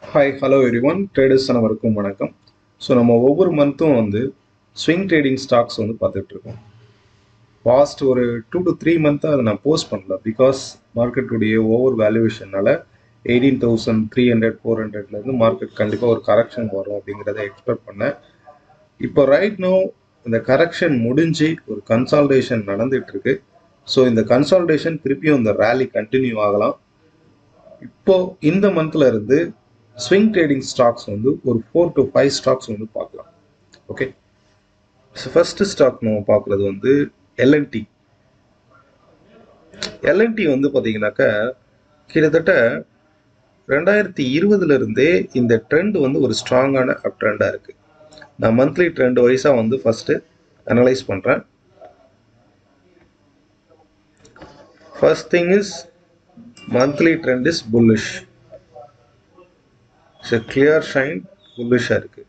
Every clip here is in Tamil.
hi hello everyone traders அனைவருக்கும் வணக்கம் ஸோ நம்ம ஒவ்வொரு மந்த்தும் வந்து ஸ்விங் ட்ரேடிங் ஸ்டாக்ஸ் வந்து பார்த்துட்டு இருக்கோம் பாஸ்ட் ஒரு டூ டு த்ரீ மந்த்தாக அதை நான் போஸ்ட் பண்ணல பிகாஸ் மார்க்கெட்டுடைய ஓவர் வேல்யூவேஷனால eighteen thousand three hundred four ஹண்ட்ரட்லேருந்து மார்க்கெட் கண்டிப்பாக ஒரு கரெக்ஷன் வரும் அப்படிங்கிறத எக்ஸ்பெக்ட் பண்ணேன் இப்போ ரைட் நோ இந்த கரெக்ஷன் முடிஞ்சு ஒரு கன்சால்டேஷன் நடந்துட்டு இருக்கு ஸோ இந்த கன்சால்டேஷன் திருப்பியும் இந்த ரேலி கண்டினியூ ஆகலாம் இப்போ இந்த மந்த்ல இருந்து ஸ்விங் ட்ரேடிங் ஸ்டாக்ஸ் வந்து ஒரு ஃபோர் டு ஃபைவ் ஸ்டாக்ஸ் வந்து பார்க்கலாம் ஓகே ஃபர்ஸ்ட் ஸ்டாக் நம்ம பார்க்குறது வந்து எல்என்டி எல்என்டி வந்து பார்த்தீங்கன்னாக்கா கிட்டத்தட்ட ரெண்டாயிரத்தி இருபதுல இருந்தே இந்த ட்ரெண்ட் வந்து ஒரு ஸ்ட்ராங்கான அப் ட்ரெண்டாக இருக்கு நான் மந்த்லி ட்ரெண்ட் வைஸாக வந்து ஃபர்ஸ்ட் அனலைஸ் பண்ணுறேன் first thing is monthly trend is bullish it's clear shine புல்லிஷாக இருக்கு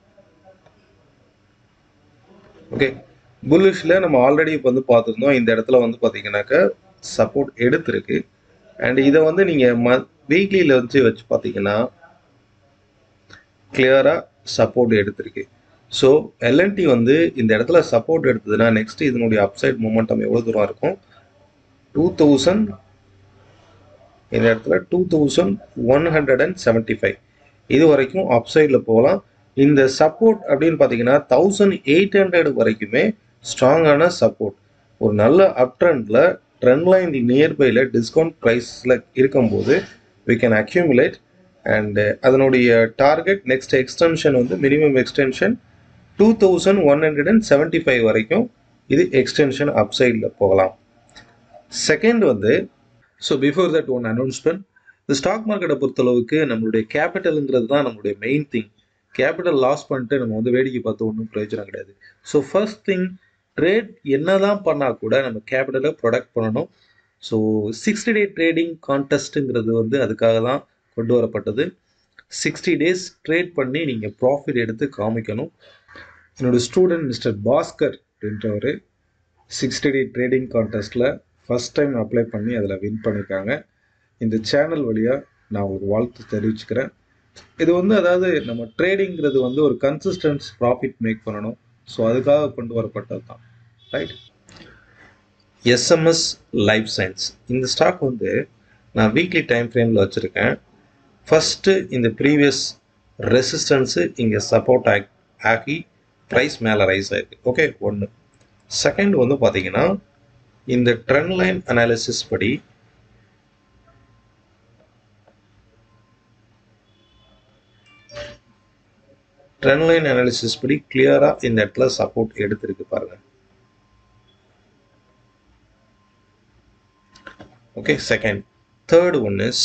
ஓகே புல்லிஷில் நம்ம ஆல்ரெடி இப்போ வந்து பார்த்துருந்தோம் இந்த இடத்துல வந்து பார்த்தீங்கன்னாக்கா சப்போர்ட் எடுத்திருக்கு அண்ட் இதை வந்து நீங்கள் ம வீக்லியில் வச்சு வச்சு பார்த்தீங்கன்னா கிளியராக சப்போர்ட் எடுத்திருக்கு ஸோ எல்என்டி வந்து இந்த இடத்துல சப்போர்ட் எடுத்ததுன்னா நெக்ஸ்ட் இதனுடைய அப்சைட் மூமெண்டம் எவ்வளோ தூரம் இருக்கும் டூ தௌசண்ட் இந்த இடத்துல two thousand one hundred and seventy five இது வரைக்கும் அப்சைடில் போகலாம் இந்த சப்போர்ட் அப்படின்னு பார்த்தீங்கன்னா தௌசண்ட் எயிட் ஹண்ட்ரட் வரைக்குமே ஸ்ட்ராங்கான சப்போர்ட் ஒரு நல்ல அப் ட்ரெண்டில் ட்ரெண்ட் லைன் நியர்பையில் டிஸ்கவுண்ட் ப்ரைஸில் இருக்கும்போது வி கேன் அக்யூமுலேட் அண்டு அதனுடைய டார்கெட் நெக்ஸ்ட் எக்ஸ்டென்ஷன் வந்து minimum extension two thousand one hundred and seventy five வரைக்கும் இது எக்ஸ்டென்ஷன் அப்சைடில் போகலாம் செகண்ட் வந்து so before that one announcement இந்த ஸ்டாக் மார்க்கெட்டை பொறுத்தளவுக்கு நம்மளுடைய கேபிட்டலுங்கிறது தான் நம்மளுடைய மெயின் திங் கேபிட்டல் லாஸ் பண்ணிட்டு நம்ம வந்து வேடிக்கை பார்த்து ஒன்றும் பிரயோஜனம் கிடையாது ஸோ ஃபர்ஸ்ட் திங் ட்ரேட் என்னதான் பண்ணால் கூட நம்ம கேபிட்டலை ப்ரொடக்ட் பண்ணணும் ஸோ சிக்ஸ்டி டே ட்ரேடிங் கான்டெஸ்ட்டுங்கிறது வந்து அதுக்காக தான் கொண்டு வரப்பட்டது சிக்ஸ்டி டேஸ் ட்ரேட் பண்ணி நீங்கள் ப்ராஃபிட் எடுத்து காமிக்கணும் என்னோடய ஸ்டூடெண்ட் மிஸ்டர் பாஸ்கர் அப்படின்றவர் சிக்ஸ்டி டே ட்ரேடிங் கான்டெஸ்ட்டில் ஃபஸ்ட் டைம் அப்ளை பண்ணி அதில் வின் பண்ணியிருக்காங்க இந்த சேனல் வழியாக நான் ஒரு வாழ்த்து தெரிவிச்சுக்கிறேன் இது வந்து அதாவது நம்ம ட்ரேடிங்கிறது வந்து ஒரு கன்சிஸ்டன்ஸ் ப்ராஃபிட் மேக் பண்ணணும் ஸோ அதுக்காக கொண்டு வரப்பட்டது தான் ரைட் எஸ்எம்எஸ் லைஃப் சயின்ஸ் இந்த ஸ்டாக் வந்து நான் வீக்லி டைம் ஃப்ரேமில் வச்சுருக்கேன் ஃபஸ்ட்டு இந்த ப்ரீவியஸ் ரெசிஸ்டன்ஸு இங்கே சப்போர்ட் ஆகி ஆகி ப்ரைஸ் மேலே ரைஸ் ஆயிருக்கு ஓகே ஒன்று செகண்ட் வந்து பார்த்தீங்கன்னா இந்த ட்ரெண்ட் லைன் அனாலிசிஸ் படி ட்ரெண்ட் லைன் அனாலிசிஸ் படி கிளியராக இந்த இடத்துல சப்போர்ட் எடுத்திருக்கு பாருங்க okay second third one is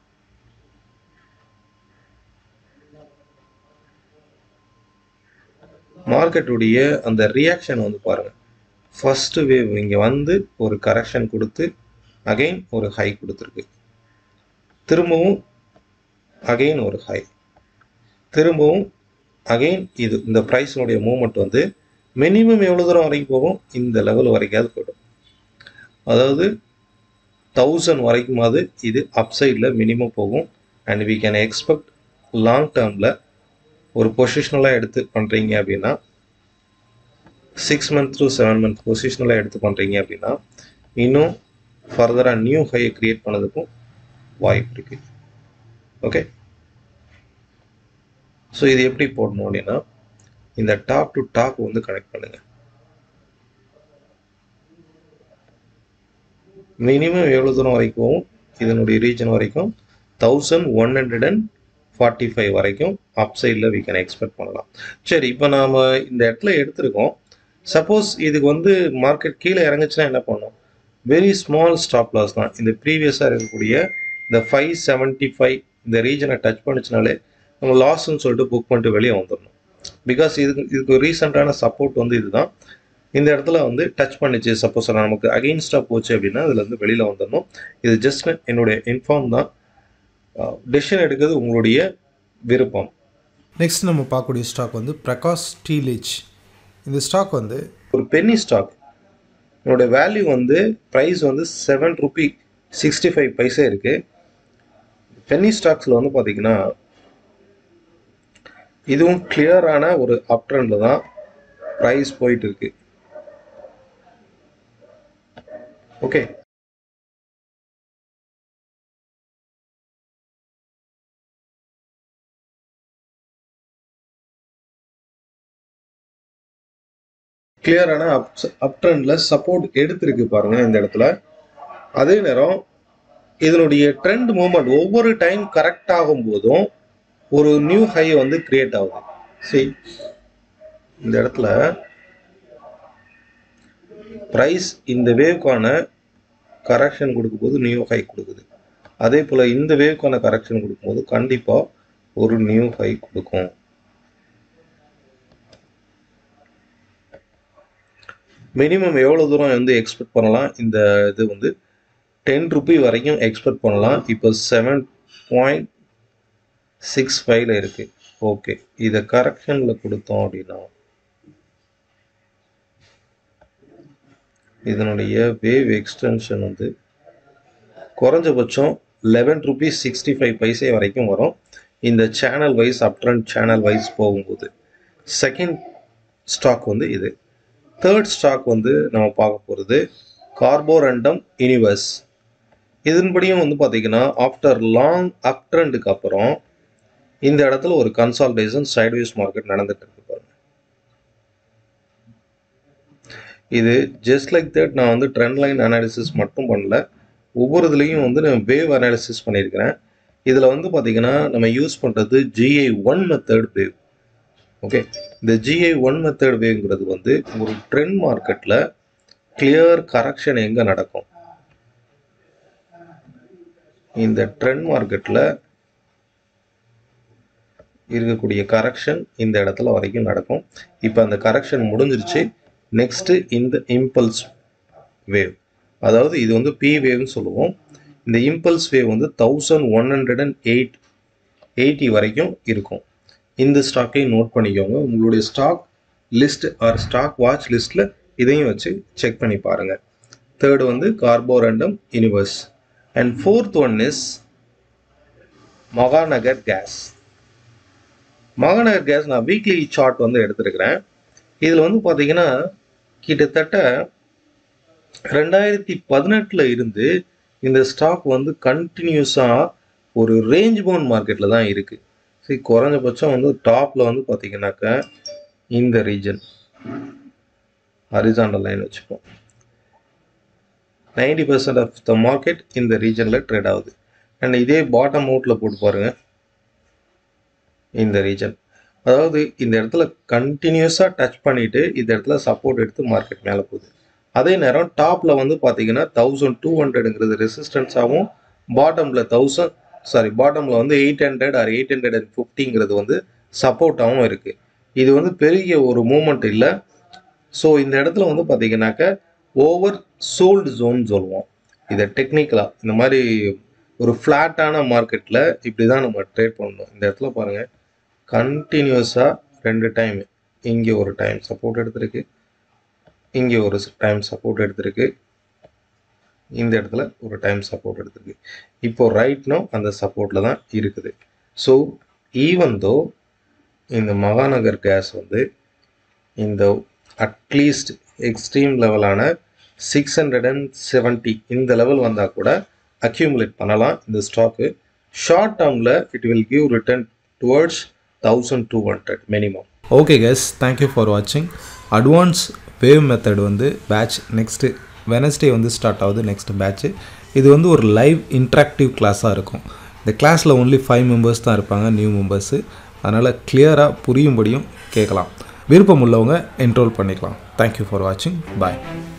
மார்க்கெட்டுடைய அந்த ரியாக்ஷன் வந்து பாருங்க ஃபர்ஸ்ட் வேவ் இங்கே வந்து ஒரு கரெக்ஷன் கொடுத்து அகைன் ஒரு ஹை கொடுத்துருக்கு திரும்பவும் அகைன் ஒரு ஹை திரும்பவும் அகைன் இது இந்த ப்ரைஸினுடைய மூமெண்ட் வந்து மினிமம் எவ்வளோ தூரம் வரைக்கும் போகும் இந்த லெவல் வரைக்காவது போய்டும் அதாவது தௌசண்ட் வரைக்குமாவது இது அப்சைடில் மினிமம் போகும் and we can expect long டேர்மில் ஒரு பொசிஷனலாக எடுத்து பண்ணுறீங்க அப்படின்னா six month to seven month பொசிஷனலாக எடுத்து பண்ணுறீங்க அப்படின்னா இன்னும் ஃபர்தராக நியூ ஹையை க்ரியேட் பண்ணதுக்கும் வாய்ப்பு இருக்குது ஓகே ஸோ இது எப்படி போடணும் அப்படின்னா இந்த டாப் டு டாப் வந்து கனெக்ட் பண்ணுங்க மினிமம் எவ்வளோ தூரம் வரைக்கும் இதனுடைய ரீஜன் வரைக்கும் thousand one hundred and forty five வரைக்கும் அப் சைடில் வி கேன் எக்ஸ்பெக்ட் பண்ணலாம் சரி இப்போ நாம் இந்த இடத்துல எடுத்திருக்கோம் சப்போஸ் இதுக்கு வந்து மார்க்கெட் கீழே இறங்குச்சுன்னா என்ன பண்ணணும் வெரி ஸ்மால் ஸ்டாப் லாஸ் தான் இந்த ப்ரீவியஸாக இருக்கக்கூடிய இந்த ஃபைவ் செவன்ட்டி ஃபைவ் இந்த ரீஜனை டச் பண்ணிச்சுனாலே நம்ம லாஸ்ன்னு சொல்லிட்டு புக் பண்ணிட்டு வெளியே வந்துடணும் பிகாஸ் இதுக்கு இதுக்கு ரீசெண்டான சப்போர்ட் வந்து இதுதான் இந்த இடத்துல வந்து டச் பண்ணிச்சு சப்போஸ் நமக்கு அகெயின்ஸ்டாக போச்சு அப்படின்னா இதுல இருந்து வெளியில் வந்துடணும் இது ஜஸ்ட் என்னுடைய இன்ஃபார்ம் தான் டெசிஷன் எடுக்கிறது உங்களுடைய விருப்பம் நெக்ஸ்ட் நம்ம பார்க்கக்கூடிய ஸ்டாக் வந்து பிரகாஷ் டீலேஜ் இந்த ஸ்டாக் வந்து ஒரு பென்னி ஸ்டாக் என்னோட வேல்யூ வந்து ப்ரைஸ் வந்து seven rupee sixty five paise இருக்குது பென்னி ஸ்டாக்ஸில் வந்து பார்த்தீங்கன்னா இதுவும் கிளியரான ஒரு அப் ட்ரெண்டில் தான் ப்ரைஸ் போயிட்டு இருக்கு ஓகே கிளியரான அப் அப் ட்ரெண்டில் சப்போர்ட் எடுத்திருக்கு பாருங்க இந்த இடத்துல அதே நேரம் இதனுடைய ட்ரெண்ட் மூமெண்ட் ஒவ்வொரு டைம் கரெக்ட் ஆகும் போதும் ஒரு நியூ ஹை வந்து கிரியேட் ஆகுது சரி இந்த இடத்துல ப்ரைஸ் இந்த வேவ்க்கான கரெக்ஷன் கொடுக்கும்போது நியூ ஹை கொடுக்குது அதே போல் இந்த வேவ்க்கான கரெக்ஷன் கொடுக்கும்போது கண்டிப்பாக ஒரு நியூ ஹை கொடுக்கும் மினிமம் எவ்வளோ தூரம் வந்து எக்ஸ்பெக்ட் பண்ணலாம் இந்த இது வந்து டென் ருபி வரைக்கும் எக்ஸ்பெக்ட் பண்ணலாம் இப்போ செவன் பாயிண்ட் சிக்ஸ் ஃபைவ்ல இருக்கு ஓகே இதை கரெக்ஷனில் கொடுத்தோம் அப்படின்னா இதனுடைய வேவ் எக்ஸ்டென்ஷன் வந்து குறைஞ்சபட்சம் eleven rupees sixty five paise வரைக்கும் வரும் இந்த channel wise uptrend channel wise போகும்போது செகண்ட் ஸ்டாக் வந்து இது தேர்ட் ஸ்டாக் வந்து நம்ம பார்க்க போகிறது கார்போரண்டம் யூனிவர்ஸ் இதன்படியும் வந்து பார்த்தீங்கன்னா ஆஃப்டர் லாங் அப் ட்ரெண்டுக்கு அப்புறம் இந்த இடத்துல ஒரு கன்சால்டேஷன் சைட்வேஸ் மார்க்கெட் நடந்துட்டு இருக்கு பாருங்க இது ஜஸ்ட் லைக் தட் நான் வந்து ட்ரெண்ட் லைன் அனாலிசிஸ் மட்டும் பண்ணல ஒவ்வொரு இதுலேயும் வந்து நான் வேவ் அனாலிசிஸ் பண்ணியிருக்கிறேன் இதில் வந்து பார்த்தீங்கன்னா நம்ம யூஸ் பண்ணுறது GI one method wave okay இந்த ஜிஐ ஒன் மெத்தட் வேவ்ங்கிறது வந்து ஒரு ட்ரெண்ட் மார்க்கெட்டில் கிளியர் கரெக்ஷன் எங்கே நடக்கும் இந்த ட்ரெண்ட் மார்க்கெட்டில் இருக்கக்கூடிய கரெக்ஷன் இந்த இடத்துல வரைக்கும் நடக்கும் இப்போ அந்த கரெக்ஷன் முடிஞ்சிருச்சு நெக்ஸ்ட்டு இந்த இம்பல்ஸ் வேவ் அதாவது இது வந்து பி வேவ்னு சொல்லுவோம் இந்த இம்பல்ஸ் வேவ் வந்து thousand one hundred and eight eighty வரைக்கும் இருக்கும் இந்த ஸ்டாக்கையும் நோட் பண்ணிக்கோங்க உங்களுடைய stock list or stock watch லிஸ்ட்டில் இதையும் வச்சு செக் பண்ணி பாருங்கள் தேர்டு வந்து Carborundum Universal and fourth one is Mahanagar Gas Mahanagar Gas நான் வீக்லி சார்ட் வந்து எடுத்திருக்கிறேன் இதில் வந்து பார்த்தீங்கன்னா கிட்டத்தட்ட ரெண்டாயிரத்தி பதினெட்டில் இருந்து இந்த ஸ்டாக் வந்து கண்டினியூஸாக ஒரு ரேஞ்ச் பவுண்ட் மார்க்கெட்டில் தான் இருக்குது சரி குறைஞ்சபட்சம் வந்து டாப்பில் வந்து பார்த்தீங்கன்னாக்கா இந்த ரீஜன் ஹரிசாண்டல் லைன் வச்சுப்போம் ninety percent of the market இந்த ரீஜனில் ட்ரேட் ஆகுது அண்ட் இதே பாட்டம் அவுட்டில் போட்டு பாருங்கள் இந்த ரீஜன் அதாவது இந்த இடத்துல கண்டினியூஸாக டச் பண்ணிவிட்டு இந்த இடத்துல சப்போர்ட் எடுத்து மார்க்கெட் மேலே போகுது அதே நேரம் டாப்பில் வந்து பார்த்தீங்கன்னா தௌசண்ட் டூ ஹண்ட்ரடுங்கிறது ரெசிஸ்டன்ஸாகவும் பாட்டமில் தௌசண்ட் சாரி பாட்டமில் வந்து eight hundred or eight hundred and ஃபிஃப்டிங்கிறது வந்து சப்போர்ட்டாகவும் இருக்குது இது வந்து பெரிய ஒரு மூமெண்ட் இல்லை ஸோ இந்த இடத்துல வந்து பார்த்தீங்கன்னாக்க ஓவர் சோல்டு ஜோன் சொல்லுவோம் இதை டெக்னிக்கலாக இந்த மாதிரி ஒரு ஃப்ளாட்டான மார்க்கெட்டில் இப்படி தான் நம்ம ட்ரேட் பண்ணணும் இந்த இடத்துல பாருங்கள் கண்டினியூஸாக ரெண்டு டைம் இங்கே ஒரு டைம் சப்போர்ட் எடுத்திருக்கு இங்கே ஒரு டைம் சப்போர்ட் எடுத்திருக்கு இந்த இடத்துல ஒரு டைம் சப்போர்ட் எடுத்திருக்கு இப்போ ரைட்னோ அந்த சப்போர்ட்டில் தான் இருக்குது ஸோ ஈவன் தோ இந்த மகாநகர் கேஸ் வந்து இந்த அட்லீஸ்ட் எக்ஸ்ட்ரீம் லெவலான சிக்ஸ் ஹண்ட்ரட் அண்ட் செவன்ட்டி இந்த லெவல் வந்தால் கூட அக்யூமுலேட் பண்ணலாம் இந்த ஸ்டாக்கு ஷார்ட் டேர்மில் it will give return towards thousand two hundred minimum okay gas thank you for வாட்சிங் அட்வான்ஸ் வேவ் மெத்தட் வந்து பேட்ச் நெக்ஸ்ட்டு வெனஸ்டே வந்து ஸ்டார்ட் ஆகுது நெக்ஸ்ட் பேட்ச்சு இது வந்து ஒரு லைவ் இன்ட்ராக்டிவ் கிளாஸாக இருக்கும் இந்த கிளாஸில் ஒன்லி ஃபைவ் மெம்பர்ஸ் தான் இருப்பாங்க நியூ மெம்பர்ஸு அதனால் கிளியராக புரியும்படியும் கேட்கலாம் விருப்பம் உள்ளவங்க என்ரோல் பண்ணிக்கலாம் தேங்க்யூ ஃபார் வாட்சிங் பாய்